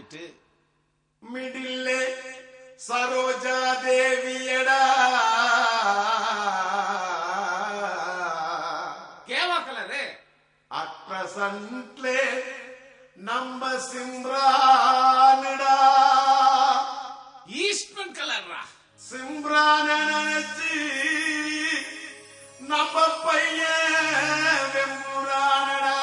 ஆயிட்டு மிடில்லே சரோஜா தேவியடா கேவா colour at பிரசன்ட்லே நம்ம சிம்ரானுடா ஈஸ்ட்மன் கலர்ரா சிம்ரான நினைச்சு நம்ம பையன் வெம்புரானடா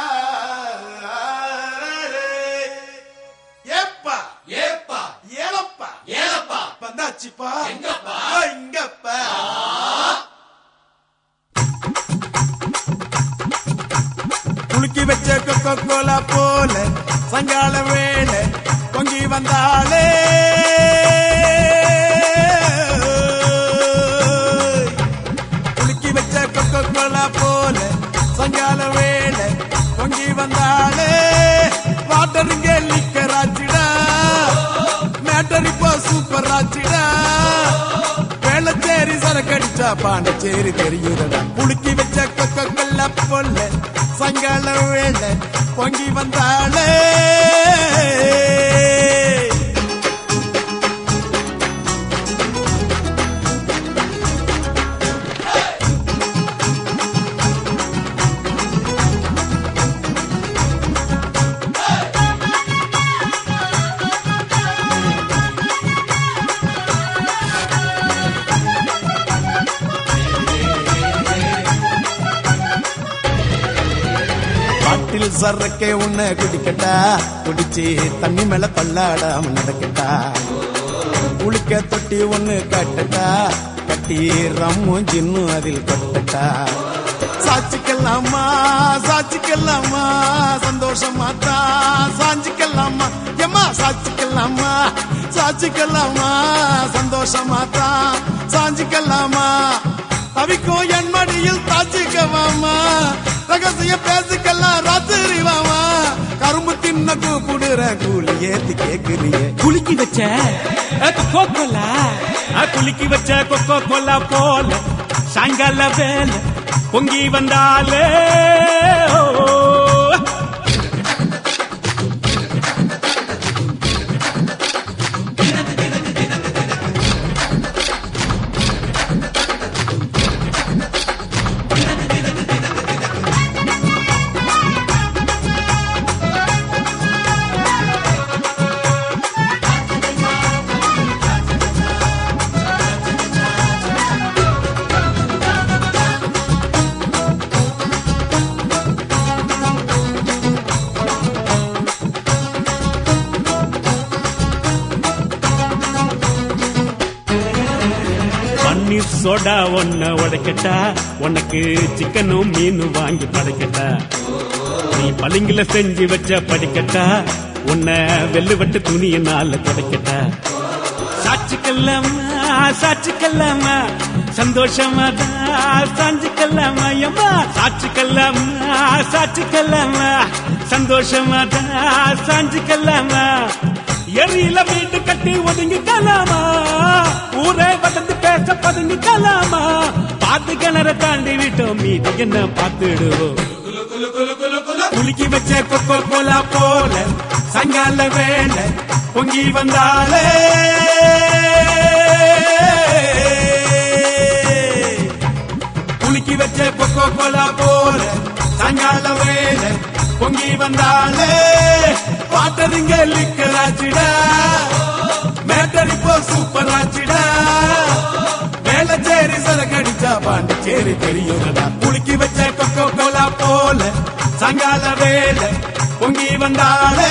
ஏப்பா ஏப்பா ஏலப்பா ஏலப்பா வந்தாச்சுப்பா எங்கப்பா? ஆ, இங்கப்பா குலுக்கி வச்ச கொக்கோ கோலா போல சங்கால வேலை பொங்கி வந்தாளே குலுக்கி வச்ச கொக்கோ கோலா போல சங்கால வேலை பொங்கி வந்தாளே வாட்டருங்க லிக்கர் ஆச்சுடா மேட்டர் இப்போ சூப்பர் ஆச்சுடா வேளச்சேரி சரக்கடிச்சா பாண்டச்சேரி தெரியுதடா புளுக்கி வச்ச கொக்க கொல்ல பொல்ல சங்கால வேலை பொங்கி வந்தாளே பாட்டில் சரக்கே உன்னை குடிக்கட்டா குடிச்சு தண்ணி மேல பல்லாடாம நடக்கட்டா குளிக்க தொட்டி ஒண்ணு கட்டட்டா கட்டி ரம்மும் ஜின்னும் அதில் கொட்டட்டா சாச்சிக்கலாமா சாச்சிக்கலாமா சந்தோஷமா தான் சாஞ்சிக்கலாமா எம்மா சாச்சிக்கலாமா சாச்சிக்கலாமா சந்தோஷமா தான் சாஞ்சிக்கலாமா தவிக்கும் என் மடியில் தாச்சிக்கவாமா ரகசியம் பேசிக்கலாம் ராத்திரி வாமா கரும்பு தின்ன கூப்பிடுற கூலி ஏத்தி கேக்குறியே குலுக்கி வச்ச கொக்கோ கோலா குலுக்கி வச்ச கொக்கோ கோலா போல சாயங்கால வேலை பொங்கி வந்தாலே ஓ. பன்னீர் சோடா ஒன்ன உடைக்கட்டா உனக்கு சிக்கனும் மீனும் வாங்கி படைக்கட்டா நீ பளிங்குல செஞ்சு வச்ச படிக்கட்டா உன்னை வெள்ளுவட்டு துணியினால துடைக்கட்டா சாட்சிக்கல்லாமா சாட்சிக்கல்லாமா சந்தோஷமா தான் சாஞ்சிக்கல்லாமா எம்மா சாட்சிக்கல்லாமா சாட்சிக்கல்லாமா சந்தோஷமா தான் சாஞ்சிக்கல்லாமா எரியில வீட்டு கட்டி ஒதுங்கிக்கலாமா ஊரே வளர்ந்து பேச பதுங்கிக்கலாமா பாத்து கிணற தாண்டி விட்டோம் மீதி என்ன பார்த்துடுவோம் குலுக்கி வச்ச கொக்கோ கோலா போல சங்கால வேலை பொங்கி வந்தாலே குலுக்கி வச்ச கொக்கோ கோலா போல சங்கால வேலை பொங்கி வந்தாலே வாட்டருங்க லிக்கர் ஆச்சுடா மேட்டர் இப்போ சூப்பர் ஆச்சுடா வேளச்சேரி சரக்கடிச்சா பாண்டிச்சேரி தெரியுதடா குலுக்கி வச்ச கொக்கோ கோலா போல சங்கால வேலை பொங்கி வந்தாலே